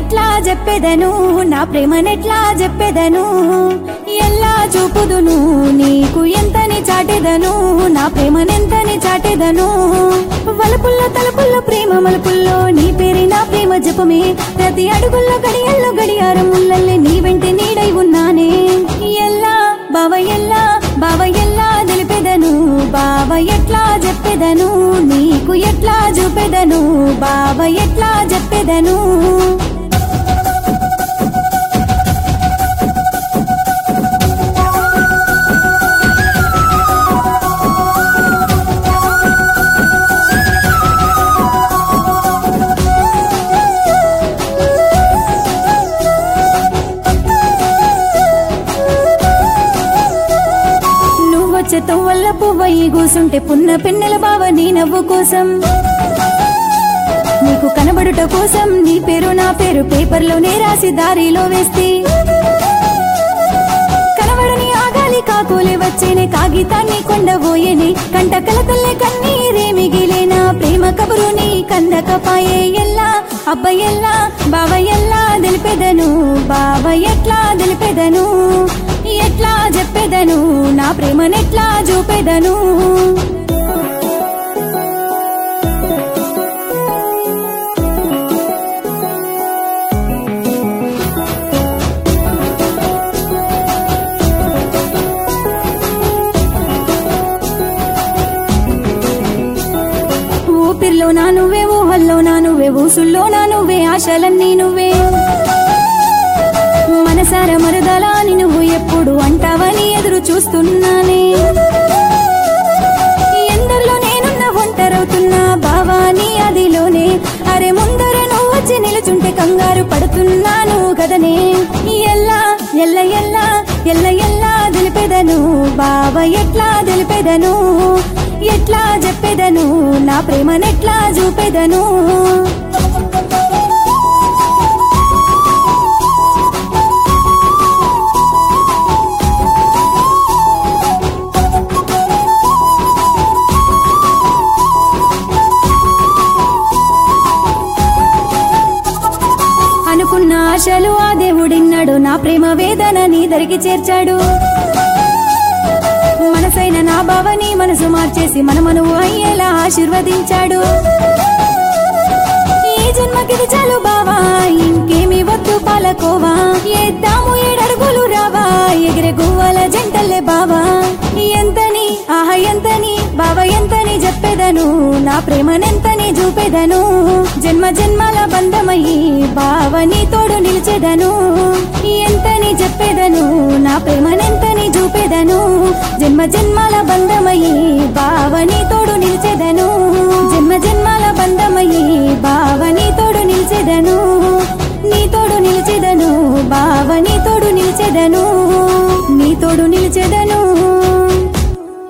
ఎట్లా చెప్పెదను నా ప్రేమనెట్లా చెప్పెదను ఎల్లా చూపుదును నీకు ఎంతని చాటెదను నా ప్రేమనెంతని చాటెదను వలపుల్లో తలపుల్లో ప్రేమ మలుపుల్లో నీ పేరి నా ప్రేమ జపమే ప్రతి అడుగుల్లో గడియల్లో గడియారం ముల్లల్లే నీ వెంట నీడై ఉన్నానే ఎల్లా బావ ఎల్లా బావ ఎల్లా తెలిపెదను బావ ఎట్లా చెప్పెదను నీకు ఎట్లా చూపెదను బావ ఎట్లా చెప్పెదను నువ్వొచ్చే తొవ్వల్ల పువ్వయ్యి కూసుంటే పున్న పెన్నెల బావ నీ నవ్వు కోసం నీకు కనబడుట కోసం నీ పేరు నా పేరు పేపర్లోనే రాసి దారిలో వేస్తే కనబడని ఆగాలి కాకోలే వచ్చేనే కాగితాన్ని కొండబోయేనే కంట కలతల్లే కన్నీరే మిగిలేనా ప్రేమ కబురు నీ కందకపాయే ఎల్లా అబ్బ ఎల్లా బావ ఎల్లా తెలిపెదను బావ ఎట్లా తెలిపెదను ఎట్లా చెప్పెదను నా ప్రేమనెట్లా చూపెదను ఊపిరిలో నా నువ్వే ఊహల్లో నా నువ్వే ఊసుల్లో నా నువ్వే ఆశలన్నీ నువ్వే మనసార మరుదలా అని నువ్వు ఎప్పుడు అంటావని ఎదురు చూస్తున్నానే ఎందరిలో నేనున్న ఒంటరవుతున్నా భావాని అదిలోనే అరే ముందర నువ్వు వచ్చి నిలుచుంటే కంగారు పడుతున్నాను కదనే ఎల్లా ఎల్ల ఎల్లా ఎల్ల ఎల్లా తెలిపెదను బావ ఎట్లా తెలిపెదను ఎట్లా చెప్పెదను నా ప్రేమనెట్లా చూపెదను అనుకున్న ఆశలు ఆ దేవుడిన్నాడు నా ప్రేమ వేదన నీ దరికి చేర్చాడు మనసైన నా బావని మనసు మార్చేసి మనమనువు అయ్యేలా ఆశీర్వదించాడు ఈ జన్మకిది చాలు బావా ఇంకేమి వద్దు పాలకోవా ఏద్దాము ఏడడుగులు రావా ఎగిరే గువ్వల జంటల్లే బావా ఎంతని ఆహ ఎంతని బావ ఎంతని చెప్పెదను నా ప్రేమనెంతని చూపెదను జన్మ జన్మల బంధమయ్యి బావని తోడు నిలిచెదను ఎంతని చెప్పెదను నా ప్రేమనెంతని చూపెదను జన్మ జన్మల బంధమయ్యి బావని తోడు నిలిచెదను జన్మ జన్మల బంధమయ్యి బావని తోడు నిలిచెదను నీ తోడు నిలిచెదను బావని తోడు నిలిచెదను